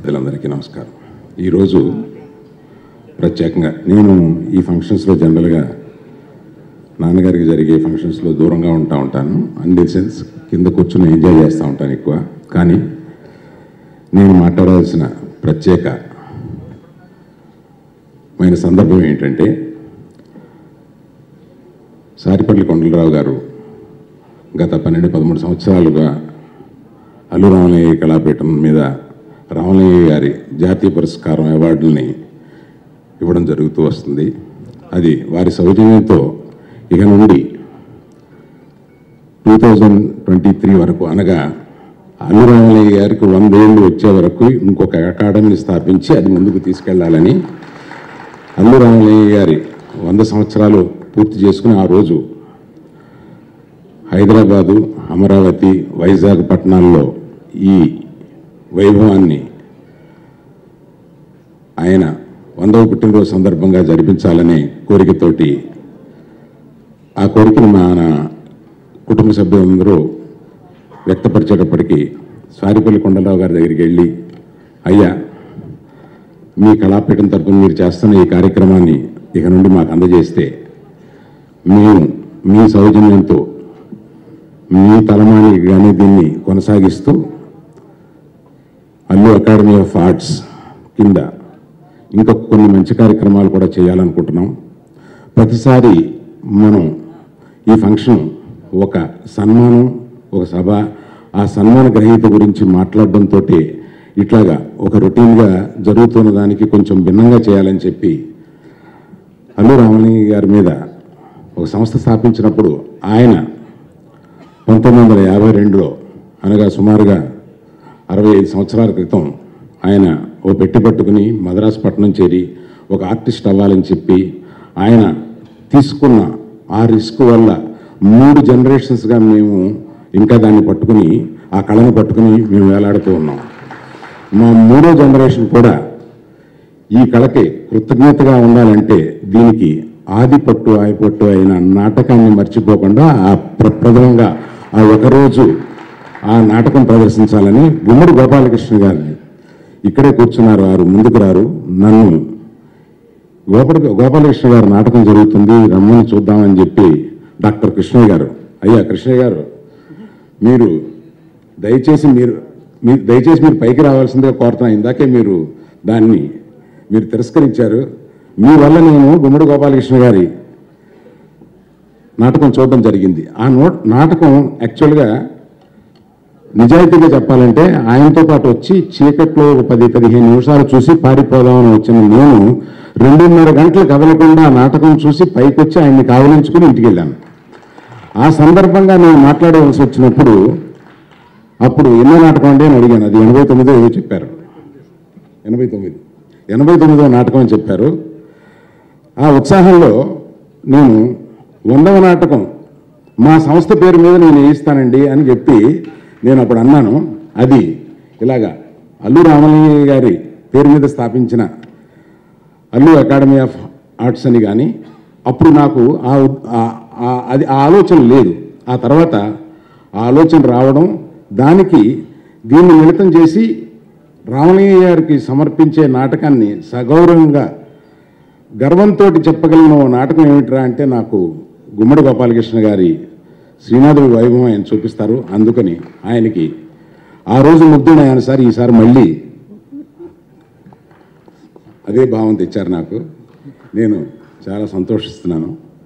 ప్రజలందరికీ నమస్కారం ఈరోజు ప్రత్యేకంగా నేను ఈ ఫంక్షన్స్లో జనరల్గా నాన్నగారికి జరిగే ఫంక్షన్స్లో దూరంగా ఉంటా ఉంటాను అన్ ది సెన్స్ కింద కూర్చుని ఎంజాయ్ చేస్తూ ఉంటాను ఎక్కువ కానీ నేను మాట్లాడాల్సిన ప్రత్యేక మైన సందర్భం ఏంటంటే సారిపల్లి కొండలరావు గారు గత పన్నెండు పదమూడు సంవత్సరాలుగా అల్లు రామలయ్య కళాపీఠం మీద రామలయ్య గారి జాతీయ పురస్కారం అవార్డుల్ని ఇవ్వడం జరుగుతూ వస్తుంది అది వారి సౌజన్యంతో ఇక నుండి టూ థౌజండ్ ట్వంటీ త్రీ వరకు అనగా అల్లు రామలయ్య గారికి వందేళ్ళు వచ్చే వరకు ఇంకొక అకాడమీని స్థాపించి అది ముందుకు తీసుకెళ్లాలని అల్లు రామలయ్య గారి వంద సంవత్సరాలు పూర్తి చేసుకుని ఆ రోజు హైదరాబాదు అమరావతి వైజాగ్ పట్టణాల్లో ఈ వైభవాన్ని ఆయన వందవ పుట్టినరోజు సందర్భంగా జరిపించాలనే కోరికతోటి ఆ కోరికను మన కుటుంబ సభ్యులందరూ వ్యక్తపరిచేటప్పటికీ సారిపల్లి కొండలరావు గారి దగ్గరికి వెళ్ళి అయ్యా మీ కళాపీఠం తరపున మీరు చేస్తున్న ఈ కార్యక్రమాన్ని ఇక నుండి మాకు అందజేస్తే మేము మీ సౌజన్యంతో మీ తలమానికి కానీ దీన్ని కొనసాగిస్తూ అల్లు అకాడమీ ఆఫ్ ఆర్ట్స్ కింద ఇంకా కొన్ని మంచి కార్యక్రమాలు కూడా చేయాలనుకుంటున్నాం ప్రతిసారి మనం ఈ ఫంక్షన్ ఒక సన్మానం ఒక సభ ఆ సన్మాన గ్రహీత గురించి మాట్లాడడంతో ఇట్లాగా ఒక రొటీన్గా జరుగుతున్న దానికి కొంచెం భిన్నంగా చేయాలని చెప్పి అల్లు రామలింగ గారి మీద ఒక సంస్థ స్థాపించినప్పుడు ఆయన పంతొమ్మిది వందల యాభై రెండులో అనగా సుమారుగా అరవై ఐదు సంవత్సరాల క్రితం ఆయన ఓ పెట్టి పట్టుకుని మద్రాసు పట్టణం చేరి ఒక ఆర్టిస్ట్ అవ్వాలని చెప్పి ఆయన తీసుకున్న ఆ రిస్క్ వల్ల మూడు జనరేషన్స్గా మేము ఇంకా దాన్ని పట్టుకుని ఆ కళను పట్టుకుని మేము వేలాడుతూ ఉన్నాం మా మూడో జనరేషన్ కూడా ఈ కళకి కృతజ్ఞతగా ఉండాలంటే దీనికి ఆది పట్టు ఆయిపట్టు అయిన నాటకాన్ని మర్చిపోకుండా ఆ ప్ర- ప్రథమంగా ఆ ఒకరోజు ఆ నాటకం ప్రదర్శించాలని గుమ్మడి గోపాలకృష్ణ గారిని ఇక్కడే కూర్చున్నారు వారు ముందుకు రారు నన్ను గోపాల గోపాలకృష్ణ గారు నాటకం జరుగుతుంది రమ్మని చూద్దామని చెప్పి డాక్టర్ కృష్ణయ్య గారు అయ్యా కృష్ణయ్య గారు మీరు దయచేసి మీరు మీరు దయచేసి మీరు పైకి రావాల్సిందిగా కోరుతున్నాను ఇందాకే మీరు దాన్ని మీరు తిరస్కరించారు మీ వల్ల నేను గుమ్మడి గోపాలకృష్ణ గారి నాటకం చూడడం జరిగింది ఆ నో నాటకం యాక్చువల్గా నిజాయితీగా చెప్పాలంటే ఆయనతో పాటు వచ్చి చీకట్లో ఒక పది పదిహేను నిమిషాలు చూసి పారిపోదామని వచ్చిన నేను రెండున్నర గంటలు కదలకుండా ఆ నాటకం చూసి పైకి వచ్చి ఆయన్ని కావలించుకుని ఇంటికి వెళ్ళాను ఆ సందర్భంగా నేను మాట్లాడవలసి వచ్చినప్పుడు అప్పుడు ఎన్నో నాటకం అండి అని అడిగాను అది ఎనభై తొమ్మిదో ఏదో చెప్పారు ఎనభై తొమ్మిది ఎనభై తొమ్మిదో నాటకం అని చెప్పారు ఆ ఉత్సాహంలో నేను వందవ నాటకం మా సంస్థ పేరు మీద నేను వేయిస్తానండి అని చెప్పి నేను అప్పుడు అన్నాను అది ఇలాగా అల్లు రామలింగయ్య గారి పేరు మీద స్థాపించిన అల్లు అకాడమీ ఆఫ్ ఆర్ట్స్ అని కానీ అప్పుడు నాకు ఆ ఉద్- ఆ- ఆ- అది ఆ ఆలోచన లేదు ఆ తర్వాత ఆ ఆలోచన రావడం దానికి దీన్ని మిళితం చేసి రామలింగయ్య గారికి సమర్పించే నాటకాన్ని సగౌరవంగా గర్వంతో చెప్పగలిగిన ఓ నాటకం ఏమిట్రా అంటే నాకు గుమ్మడి గోపాలకృష్ణ గారి శ్రీనాథుడి వైభవం ఆయన చూపిస్తారు అందుకని ఆయనకి ఆ రోజు ముగ్ధుడు ఆయన సార్ ఈసారి మళ్ళీ అదే భావం తెచ్చారు నాకు నేను చాలా సంతోషిస్తున్నాను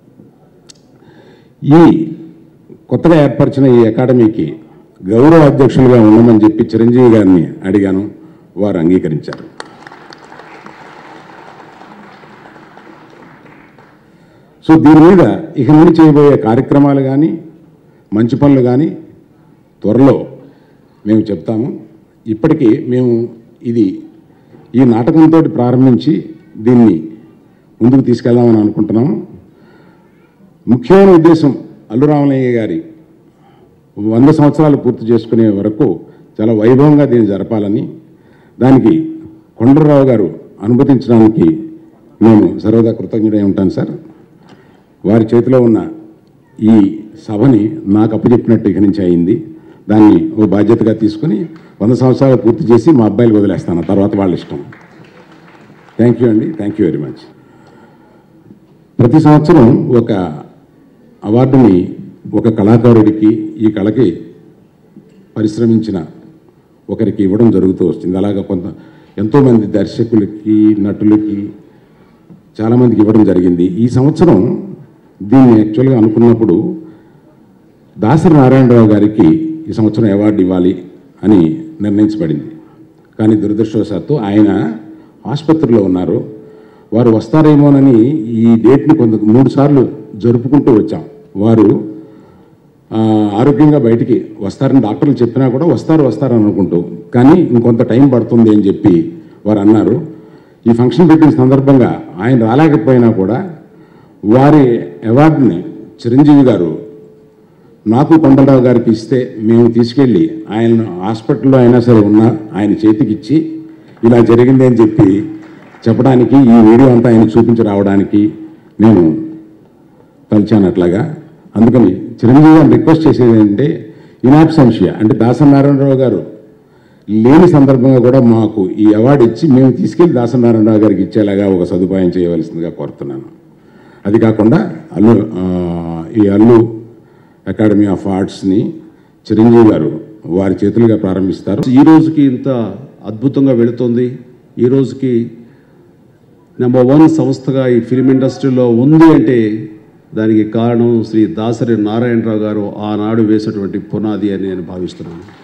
ఈ కొత్తగా ఏర్పరిచిన ఈ అకాడమీకి గౌరవ అధ్యక్షులుగా ఉండమని చెప్పి చిరంజీవి గారిని అడిగాను వారు అంగీకరించారు సో దీని మీద ఇక నుండి చేయబోయే కార్యక్రమాలు కానీ మంచి పనులు కానీ త్వరలో మేము చెప్తాము ఇప్పటికీ మేము ఇది ఈ నాటకంతో ప్రారంభించి దీన్ని ముందుకు తీసుకెళ్దామని అనుకుంటున్నాము ముఖ్యమైన ఉద్దేశం అల్లు రామలయ్య గారి వంద సంవత్సరాలు పూర్తి చేసుకునే వరకు చాలా వైభవంగా దీన్ని జరపాలని దానికి కొండలరావు గారు అనుమతించడానికి నేను సర్వదా కృతజ్ఞుడై ఉంటాను సార్ వారి చేతిలో ఉన్న ఈ సభని నాకు అప్పచెప్పినట్టు ఇక నుంచి అయింది దాన్ని ఓ బాధ్యతగా తీసుకుని వంద సంవత్సరాలు పూర్తి చేసి మా అబ్బాయిలు వదిలేస్తాను తర్వాత వాళ్ళ ఇష్టం థ్యాంక్ యూ అండి థ్యాంక్ యూ వెరీ మచ్ ప్రతి సంవత్సరం ఒక అవార్డుని ఒక కళాకారుడికి ఈ కళకి పరిశ్రమించిన ఒకరికి ఇవ్వడం జరుగుతూ వస్తుంది అలాగా కొంత ఎంతోమంది దర్శకులకి నటులకి చాలామందికి ఇవ్వడం జరిగింది ఈ సంవత్సరం దీన్ని యాక్చువల్గా అనుకున్నప్పుడు దాసరి నారాయణరావు గారికి ఈ సంవత్సరం అవార్డు ఇవ్వాలి అని నిర్ణయించబడింది కానీ దురదృష్టవశాత్తు ఆయన ఆసుపత్రిలో ఉన్నారు వారు వస్తారేమోనని ఈ డేట్ని కొంత మూడు సార్లు జరుపుకుంటూ వచ్చాం వారు ఆ, ఆరోగ్యంగా బయటికి వస్తారని డాక్టర్లు చెప్పినా కూడా వస్తారు వస్తారు అని అనుకుంటూ కానీ ఇంకొంత టైం పడుతుంది అని చెప్పి వారు అన్నారు ఈ ఫంక్షన్ పెట్టిన సందర్భంగా ఆయన రాలేకపోయినా కూడా వారి అవార్డుని చిరంజీవి గారు నాకు కొండలరావు గారికి ఇస్తే మేము తీసుకెళ్ళి ఆయన హాస్పిటల్లో అయినా సరే ఉన్నా ఆయన చేతికి ఇచ్చి ఇలా జరిగింది అని చెప్పి చెప్పడానికి ఈ వీడియో అంతా ఆయన చూపించి రావడానికి నేను తలిచాను అట్లాగా అందుకని చిరంజీవి గారిని రిక్వెస్ట్ చేసేది ఏంటంటే ఇనాబ్సెన్షియా అంటే దాసనారాయణరావు గారు లేని సందర్భంగా కూడా మాకు ఈ అవార్డు ఇచ్చి మేము తీసుకెళ్లి దాసనారాయణరావు గారికి ఇచ్చేలాగా ఒక సదుపాయం చేయవలసిందిగా కోరుతున్నాను అది కాకుండా అల్లు ఆ, ఈ అల్లు అకాడమీ ఆఫ్ ఆర్ట్స్ని చిరంజీవి గారు వారి చేతులుగా ప్రారంభిస్తారు ఈ రోజుకి ఇంత అద్భుతంగా వెళుతోంది ఈ రోజుకి నెంబర్ వన్ సంస్థగా ఈ ఫిలిం ఇండస్ట్రీలో ఉంది అంటే దానికి కారణం శ్రీ దాసరి నారాయణరావు గారు ఆనాడు వేసినటువంటి పునాది అని నేను భావిస్తున్నాను